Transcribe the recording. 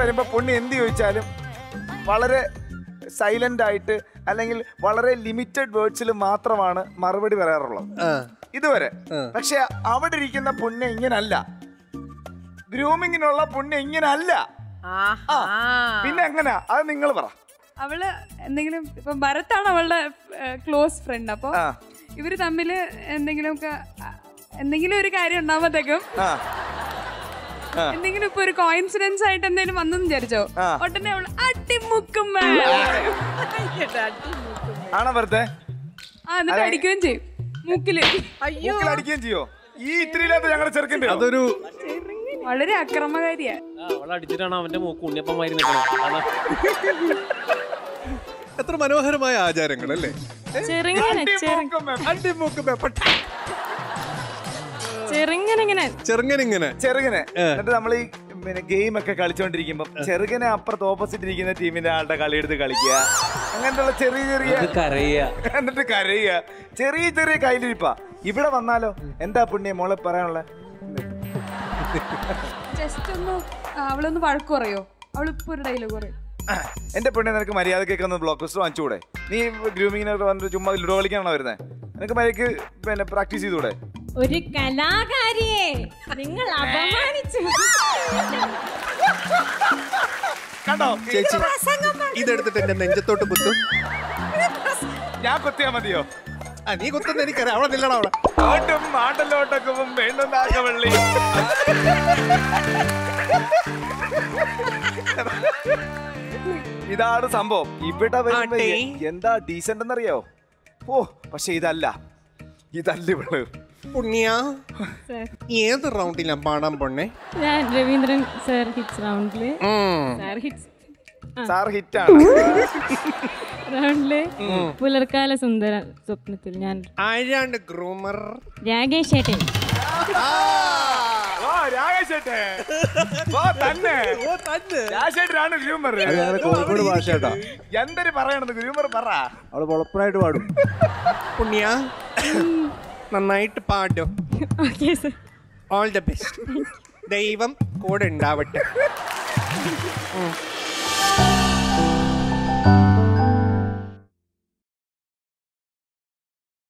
വരുമ്പോ പുണ്ണി എന്ത് ചോദിച്ചാലും വളരെ സൈലന്റ് ആയിട്ട് അല്ലെങ്കിൽ വളരെ ലിമിറ്റഡ് വേർഡ്സിൽ മാത്രമാണ് മറുപടി പറയാറുള്ളത് ആ. ഇതുവരെ പക്ഷെ അവിടെ ഇരിക്കുന്ന പുണ്യ ഇങ്ങനല്ല ഗ്രൂമിങ്ങിനുള്ള പുണ്യ ഇങ്ങനല്ല ആഹാ. പിന്നെ എങ്ങനെയാ അത് നിങ്ങൾ പറ അവള് എന്തെങ്കിലും ഇപ്പൊ ഭരത്താണ് അവളുടെ ക്ലോസ് ഫ്രണ്ട് അപ്പൊ ആ. ഇവര് തമ്മില് എന്തെങ്കിലുമൊക്കെ ആ, എന്തെങ്കിലും ഒരു കാര്യം ഉണ്ടാകുമ്പോഴത്തേക്കും ആ എന്തെങ്കിലും ഇപ്പൊ ഒരു കോയിൻസിഡൻസ് ആയിട്ട് എന്തെങ്കിലും വന്നെന്ന് വിചാരിച്ചോ ആ. ഉടനെ അവള് അടിമുക്കും ആണോ വെറുതെ ആ എന്നിട്ട് അടിക്കുകയും ചെയ്യും മൂക്കില് അയ്യോ അടിക്കുകയും ചെയ്യോ ഈ ഇത്തിരിയില്ലാത്ത ഞങ്ങളുടെ ചെറുക്കൻ്റെ അതൊരു വളരെ അക്രമകാരിയാ അവളെ അടിച്ചിട്ടാണ് അവന്റെ മൂക്ക് ഉണ്ണിയപ്പന്മാരി നിൽക്കണം അതാ എത്ര മനോഹരമായ ആചാരങ്ങൾ അല്ലേ ചെറുങ്ങനെ അടിമൂക്ക് പെപ്പട്ട. ചെറുങ്ങനെ ഇങ്ങനെ ചെറുങ്ങനിങ്ങനെ ചെറുകനെ എന്നിട്ട് നമ്മൾ ഈ പിന്നെ ഗെയിം ഒക്കെ കളിച്ചോണ്ടിരിക്കുമ്പോ ചെറുകനെ അപ്പുറത്ത് ഓപ്പോസിറ്റ് ഇരിക്കുന്ന ടീമിന്റെ ആളുടെ കളി എടുത്ത് കളിക്കുക അങ്ങനത്തെ ചെറിയ ചെറിയ കരയ എന്നിട്ട് കരയുക ചെറിയ ചെറിയ കയ്യിലിരിപ്പാ ഇവിടെ വന്നാലോ എന്താ പുണ്യ മോളെ പറയാനുള്ള ജസ്റ്റ് ഒന്ന് ആ, അവളൊന്ന് വഴക്ക് പറയോ അവളിപ്പോ ഒരു ഡയലോഗ് പറയും എന്റെ പെണ്ണെ നിനക്ക് മര്യാദക്കൊക്കെ ഒന്ന് ബ്ലോക്ക് ലിസ്റ്റ് വാങ്ങിച്ചുകൂടെ നീ ഗ്രൂമിങ്ങിനൊക്കെ വന്നിട്ട് ചുമ്മാ ലുഡോ കളിക്കാണോ വരുന്നത് നിനക്ക് മര്യാദക്ക് പിന്നെ പ്രാക്ടീസ് ചെയ്തൂടെ ഒരു കലാകാരിയെ നിങ്ങൾ അപമാനിച്ചു കണ്ടോ ചേച്ചി ഇതെടുത്തിട്ട് എന്റെ നെഞ്ചത്തോട്ട് കുത്തും ഞാൻ കൊത്തിയാ മതിയോ ആ നീ കുത്തുന്ന എനിക്കറിയാം അവിടെ നില്ലടാ അവിടെ ആട്ടും ആട്ടലോട്ടൊക്കെ വേണ്ടുന്നാകവള്ളി ഇതാണ് സംഭവം ഇവിടെ വരുമ്പോ ആട്ടേ. എന്താ ഡീസന്റ് എന്നറിയോ ഓ പക്ഷെ ഇതല്ല ഇതല്ല ഇവള് പുണ്യ ഏത് റൗണ്ടിലാ പാടാൻ പോണേ ഞാൻ രവീന്ദ്രൻ സർ ഹിറ്റ്സ് റൗണ്ടില് സാർ ഹിറ്റ്സ് സാർ ഹിറ്റാണ് റൗണ്ടില് പുലർക്കാല സുന്ദര സ്വപ്നത്തിൽ ഞാൻ ആരാണ്ട് ഗ്രൂമർ രാകേഷ് ഏട്ടൻ ഓ രാകേഷേട്ടെ ഓ തന്നെ രാജേട്ടനാണ് ഗ്രൂമർ കോഴിക്കോട് ഭാഷ കേട്ടോ എന്തൊരു പറയണത് ഗ്രൂമർ പറ അവള് പൊളപ്പനായിട്ട് പാടും പുണ്യ നന്നായിട്ട് പാടും okay sir all the best ദൈവം കൂടെ ഉണ്ടാവട്ടെ ഉം.